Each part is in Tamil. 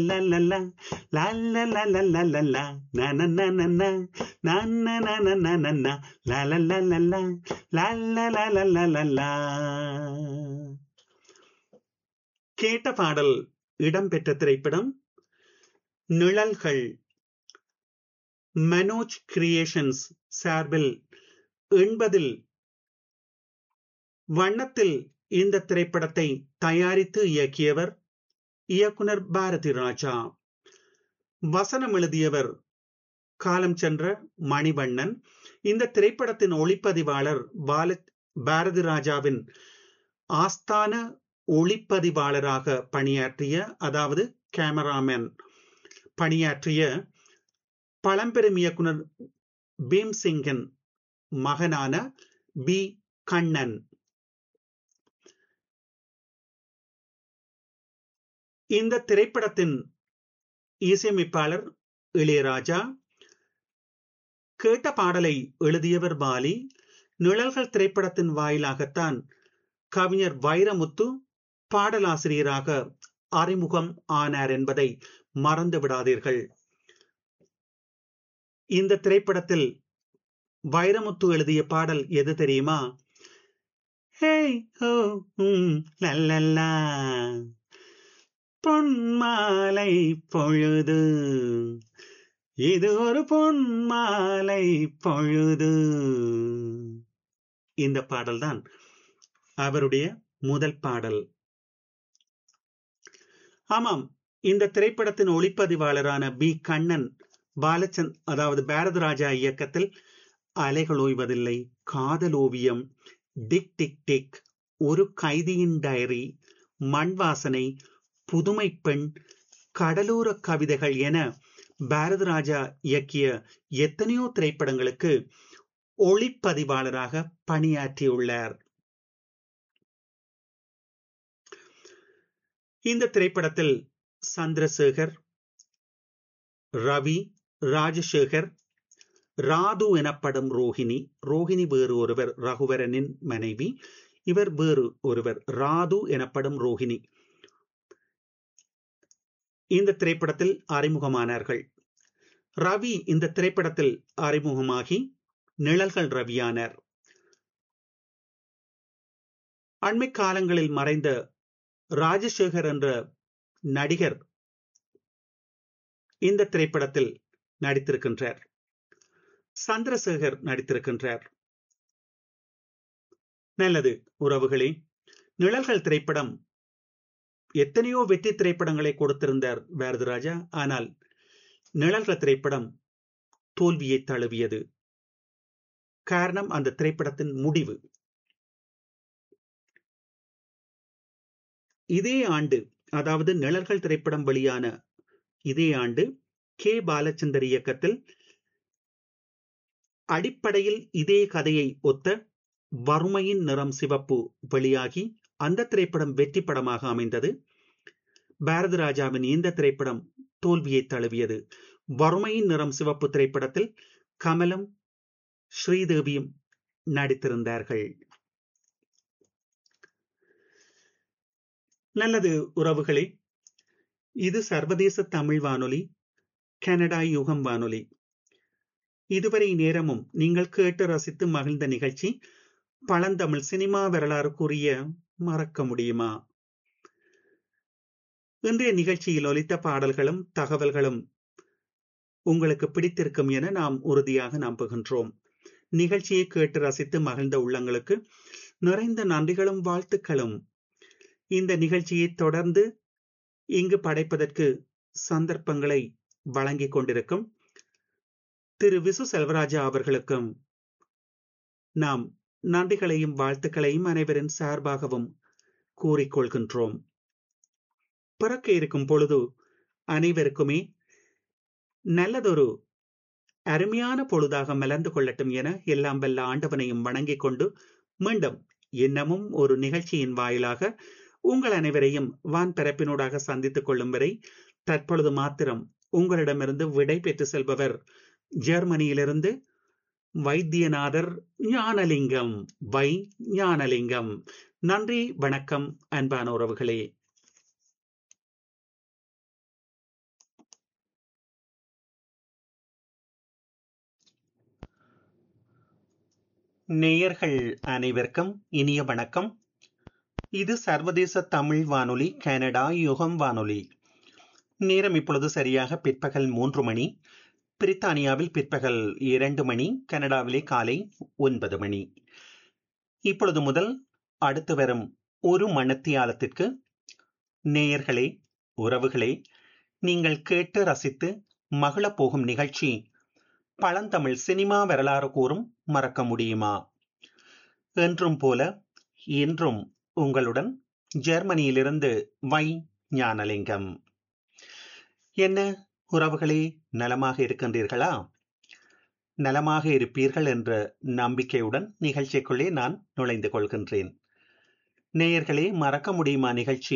la la la la la la la la la la na na na na na na na na na na na na la la la la la la la la la la la la கேட்ட பாடல் இடம்பெற்ற திரைப்படம் நிழல்கள் மனோஜ் கிரியேஷன்ஸ் சார்பில் எண்பதில் வண்ணத்தில் இந்த திரைப்படத்தை தயாரித்து இயக்கியவர் இயக்குனர் பாரதி ராஜா வசனம் எழுதியவர் காலம் சென்ற மணிவண்ணன் இந்த திரைப்படத்தின் ஒளிப்பதிவாளர் பால பாரதி ராஜாவின் ஆஸ்தான ஒளிப்பதிவாளராக பணியாற்றிய அதாவது கேமராமேன் பணியாற்றிய பழம்பெரும் இயக்குனர் பீம்சிங்கின் மகனான பி கண்ணன் இந்த திரைப்படத்தின் இசையமைப்பாளர் இளையராஜா கேட்ட பாடலை எழுதியவர் பாலி நிழல்கள் திரைப்படத்தின் வாயிலாகத்தான் கவிஞர் வைரமுத்து பாடலாசிரியராக அறிமுகம் ஆனார் என்பதை மறந்து விடாதீர்கள் இந்த திரைப்படத்தில் வைரமுத்து எழுதிய பாடல் எது தெரியுமா ஹே ஹோ லல்லல்லா பொன்மாலை பொழுது இது ஒரு பொன்மாலை பொழுது இந்த பாடல்தான் அவருடைய முதல் பாடல் ஆமாம் இந்த திரைப்படத்தின் ஒளிப்பதிவாளரான பி கண்ணன் பாலச்சந்த் அதாவது பாரதராஜா இயக்கத்தில் அலைகள் ஓய்வதில்லை காதல் ஓவியம் டிக் டிக் டிக் ஒரு கைதியின் டைரி மண் வாசனை புதுமை பெண் கடலோர கவிதைகள் என பாரதராஜா இயக்கிய எத்தனையோ திரைப்படங்களுக்கு ஒளிப்பதிவாளராக பணியாற்றியுள்ளார் இந்த திரைப்படத்தில் சந்திரசேகர் ரவி ராஜசேகர் ராது எனப்படும் ரோஹிணி ரோஹிணி வேறு ஒருவர் ரகுவரனின் மனைவி இவர் வேறு ஒருவர் ராது எனப்படும் ரோஹிணி இந்த திரைப்படத்தில் அறிமுகமானார்கள் ரவி இந்த திரைப்படத்தில் அறிமுகமாகி நிழல்கள் ரவியானார் அண்மை காலங்களில் மறைந்த ராஜசேகர் என்ற நடிகர் இந்த திரைப்படத்தில் நடித்திருக்கின்றார் சந்திரசேகர் நடித்திருக்கின்றார் நல்லது உறவுகளே நிழல்கள் திரைப்படம் எத்தனையோ வெற்றி திரைப்படங்களை கொடுத்திருந்தார் பாரதிராஜா ஆனால் நிழல்கள் திரைப்படம் தோல்வியை தழுவியது காரணம் அந்த திரைப்படத்தின் முடிவு இதே ஆண்டு அதாவது நிழல்கள் திரைப்படம் வெளியான இதே ஆண்டு கே பாலச்சந்தர் இயக்கத்தில் அடிப்படையில் இதே கதையை ஒத்த வறுமையின் நிறம் சிவப்பு வெளியாகி அந்த திரைப்படம் வெற்றி படமாக அமைந்தது பாரதிராஜாவின் இந்த திரைப்படம் தோல்வியை தழுவியது வறுமையின் நிறம் சிவப்பு திரைப்படத்தில் கமலம் ஸ்ரீதேவியும் நடித்திருந்தார்கள் நல்லது உறவுகளே இது சர்வதேச தமிழ் வானொலி கனடா யுகம் வானொலி இதுவரை நேரமும் நீங்கள் கேட்டு ரசித்து மகிழ்ந்த நிகழ்ச்சி பழந்தமிழ் சினிமா வரலாறு கூறிய மறக்க முடியுமா இன்றைய நிகழ்ச்சியில் ஒலித்த பாடல்களும் தகவல்களும் உங்களுக்கு பிடித்திருக்கும் என நாம் உறுதியாக நம்புகின்றோம் நிகழ்ச்சியை கேட்டு ரசித்து மகிழ்ந்த உள்ளங்களுக்கு நிறைந்த நன்றிகளும் வாழ்த்துக்களும் இந்த நிகழ்ச்சியை தொடர்ந்து இங்கு படைப்பதற்கு சந்தர்ப்பங்களை வழங்கிக் கொண்டிருக்கும் திரு விசு செல்வராஜா அவர்களுக்கும் நாம் நன்றிகளையும் வாழ்த்துக்களையும் அனைவரின் சார்பாகவும் கூறிக்கொள்கின்றோம் பிறக்க இருக்கும் பொழுது அனைவருக்குமே நல்லதொரு அருமையான பொழுதாக மலர்ந்து கொள்ளட்டும் என எல்லாம் வல்ல ஆண்டவனையும் வணங்கிக் கொண்டு மீண்டும் இன்னமும் ஒரு நிகழ்ச்சியின் வாயிலாக உங்கள் அனைவரையும் வான் பரப்பினூடாக சந்தித்துக் கொள்ளும் வரை தற்பொழுது மாத்திரம் உங்களிடமிருந்து விடை பெற்று செல்பவர் ஜெர்மனியிலிருந்து வைத்தியநாதர் ஞானலிங்கம் வை ஞானலிங்கம் நன்றி வணக்கம் அன்பான உறவுகளே நேயர்கள் அனைவருக்கும் இனிய வணக்கம் இது சர்வதேச தமிழ் வானொலி கனடா யுகம் வானொலி நேரம் இப்பொழுது சரியாக பிற்பகல் மூன்று மணி பிரித்தானியாவில் பிற்பகல் இரண்டு மணி கனடாவிலே காலை ஒன்பது மணி இப்பொழுது முதல் அடுத்து வரும் ஒரு மணத்தியாலத்திற்கு நேயர்களே உறவுகளே நீங்கள் கேட்டு ரசித்து மகிழப் போகும் நிகழ்ச்சி பழந்தமிழ் சினிமா வரலாறு கூறும் மறக்க முடியுமா என்றும் போல இன்றும் உங்களுடன் ஜெர்மனியிலிருந்து வை ஞானலிங்கம் என்ன உறவுகளே நலமாக இருக்கின்றீர்களா நலமாக இருப்பீர்கள் என்ற நம்பிக்கையுடன் நிகழ்ச்சிக்குள்ளே நான் நுழைந்து கொள்கின்றேன் நேயர்களே மறக்க முடியுமா நிகழ்ச்சி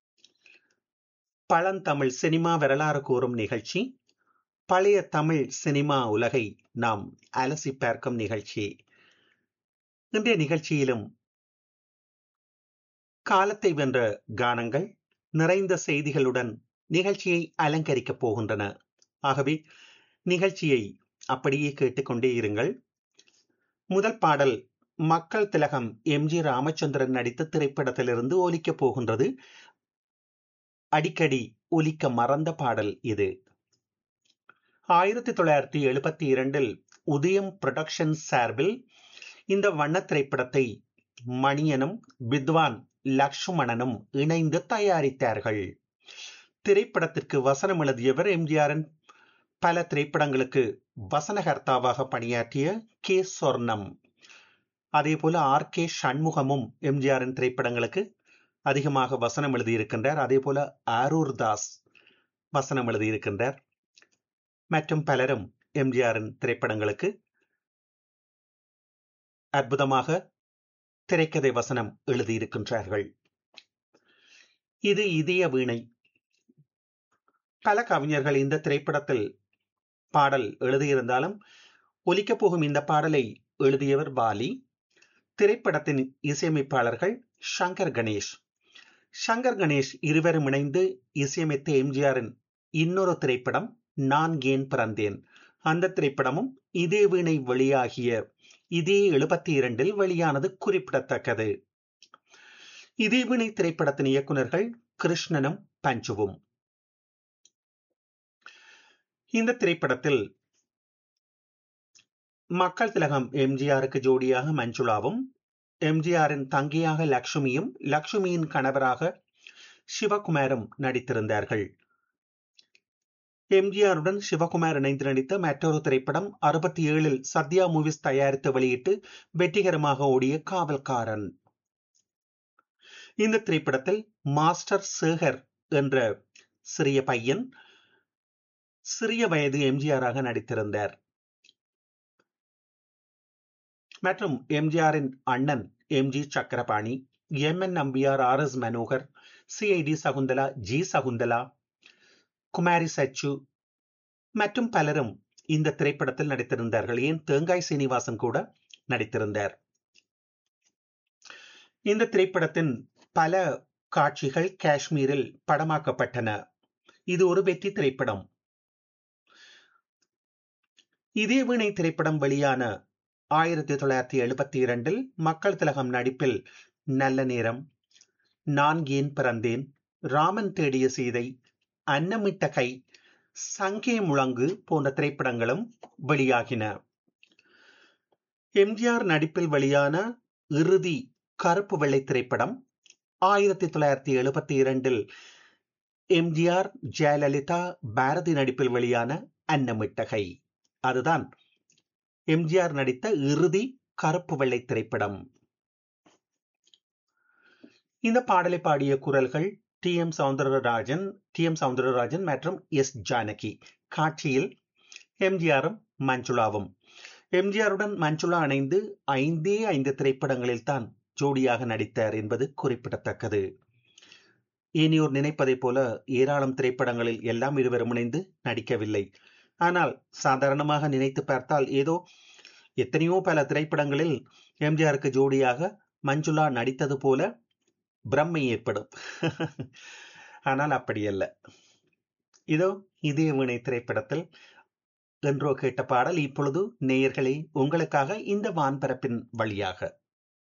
பழந்தமிழ் சினிமா வரலாறு கூறும் நிகழ்ச்சி பழைய தமிழ் சினிமா உலகை நாம் அலசி பார்க்கும் நிகழ்ச்சி இன்றைய நிகழ்ச்சியிலும் காலத்தை வென்ற கானங்கள் நிறைந்த செய்திகளுடன் நிகழ்ச்சியை அலங்கரிக்கப் போகின்றன ஆகவே நிகழ்ச்சியை அப்படியே கேட்டுக்கொண்டே இருங்கள் முதல் பாடல் மக்கள் திலகம் எம் ஜி ராமச்சந்திரன் நடித்த திரைப்படத்திலிருந்து ஒலிக்கப் போகின்றது அடிக்கடி ஒலிக்க மறந்த பாடல் இது ஆயிரத்தி தொள்ளாயிரத்தி எழுபத்தி இரண்டில் உதயம் புரொடக்ஷன் சார்பில் இந்த வண்ண திரைப்படத்தை மணியனும் வித்வான் லக்ஷ்மணனும் இணைந்து தயாரித்தார்கள் திரைப்படத்திற்கு வசனம் எழுதியவர் எம்ஜிஆரின் பல திரைப்படங்களுக்கு வசனகர்த்தாவாக பணியாற்றிய கே சொர்ணம் அதே போல ஆர் கே சண்முகமும் எம்ஜிஆரின் திரைப்படங்களுக்கு அதிகமாக வசனம் எழுதியிருக்கின்றார் அதே போல ஆரூர் தாஸ் வசனம் எழுதியிருக்கின்றார் மற்றும் பலரும் எம்ஜிஆரின் திரைப்படங்களுக்கு அற்புதமாக திரைக்கதை வசனம் எழுதியிருக்கின்றார்கள் இது இதய வீணை பல கவிஞர்கள் இந்த திரைப்படத்தில் பாடல் எழுதியிருந்தாலும் ஒலிக்கப் போகும் இந்த பாடலை எழுதியவர் பாலி திரைப்படத்தின் இசையமைப்பாளர்கள் சங்கர் கணேஷ் சங்கர் கணேஷ் இருவரும் இணைந்து இசையமைத்த எம்ஜிஆரின் இன்னொரு திரைப்படம் நான் ஏன் பிறந்தேன் அந்த திரைப்படமும் இதே வீணை வெளியாகிய இதே எழுபத்தி இரண்டில் வெளியானது குறிப்பிடத்தக்கது இதே வீணை திரைப்படத்தின் இயக்குநர்கள் கிருஷ்ணனும் பஞ்சுவும் இந்த திரைப்படத்தில் மக்கள் திலகம் எம்ஜிஆருக்கு ஜோடியாக மஞ்சுளாவும் எம்ஜிஆரின் தங்கையாக லக்ஷ்மியும் லக்ஷ்மியின் கணவராக சிவகுமாரும் நடித்திருந்தார்கள் எம்ஜிஆருடன் சிவகுமார் இணைந்து நடித்த மற்றொரு திரைப்படம் அறுபத்தி ஏழில் சத்யா மூவிஸ் தயாரித்து வெளியிட்டு வெற்றிகரமாக ஓடிய காவல்காரன் இந்த திரைப்படத்தில் மாஸ்டர் சேகர் என்ற சிறிய பையன் சிறிய வயது எம்ஜிஆராக நடித்திருந்தார் மற்றும் எம்ஜிஆரின் அண்ணன் M G Chakrapani M N Nambiar R S Manohar CID Sakunthala G Sakunthala Kumari Sachu மற்றும் பலரும் இந்த திரைப்படத்தில் நடித்திருந்தார்கள் ஏன் தேங்காய் சீனிவாசன் கூட நடித்திருந்தார் இந்த திரைப்படத்தின் பல காட்சிகள் காஷ்மீரில் படமாக்கப்பட்டன இது ஒரு வெற்றி திரைப்படம் இதே வீணை திரைப்படம் வெளியான ஆயிரத்தி தொள்ளாயிரத்தி எழுபத்தி இரண்டில் மக்கள் திலகம் நடிப்பில் நல்ல நேரம் நான் ஏன் பிறந்தேன் ராமன் தேடிய சீதை அன்னமிட்ட கை சங்கே முழங்கு போன்ற திரைப்படங்களும் வெளியாகின எம்ஜிஆர் நடிப்பில் வெளியான இறுதி கருப்பு வெள்ளை திரைப்படம் ஆயிரத்தி தொள்ளாயிரத்தி எழுபத்தி இரண்டில் எம்ஜிஆர் ஜெயலலிதா பாரதி நடிப்பில் வெளியான அன்னமிட்டகை அதுதான் எம்ஜிஆர் நடித்த இறுதி கருப்பு வெள்ளை திரைப்படம் இந்த பாடலை பாடிய குரல்கள் T M Soundararajan T M Soundararajan மற்றும் எஸ் ஜானகி காட்சியில் எம்ஜிஆரும் மஞ்சுளாவும் எம்ஜிஆருடன் மஞ்சுளா இணைந்து ஐந்தே ஐந்து திரைப்படங்களில் தான் ஜோடியாக நடித்தார் என்பது குறிப்பிடத்தக்கது இனியோர் நினைப்பதைப் போல ஏராளம் திரைப்படங்களில் எல்லாம் இருவரும் இணைந்து நடிக்கவில்லை ஆனால் சாதாரணமாக நினைத்து பார்த்தால் ஏதோ எத்தனையோ பல திரைப்படங்களில் எம்ஜிஆருக்கு ஜோடியாக மஞ்சுளா நடித்தது போல பிரம்மை ஏற்படும் ஆனால் அப்படி அல்ல இதோ இதே வீணை திரைப்படத்தில் என்றோ கேட்ட பாடல் இப்பொழுது நேயர்களே உங்களுக்காக இந்த வான்பரப்பின் வழியாக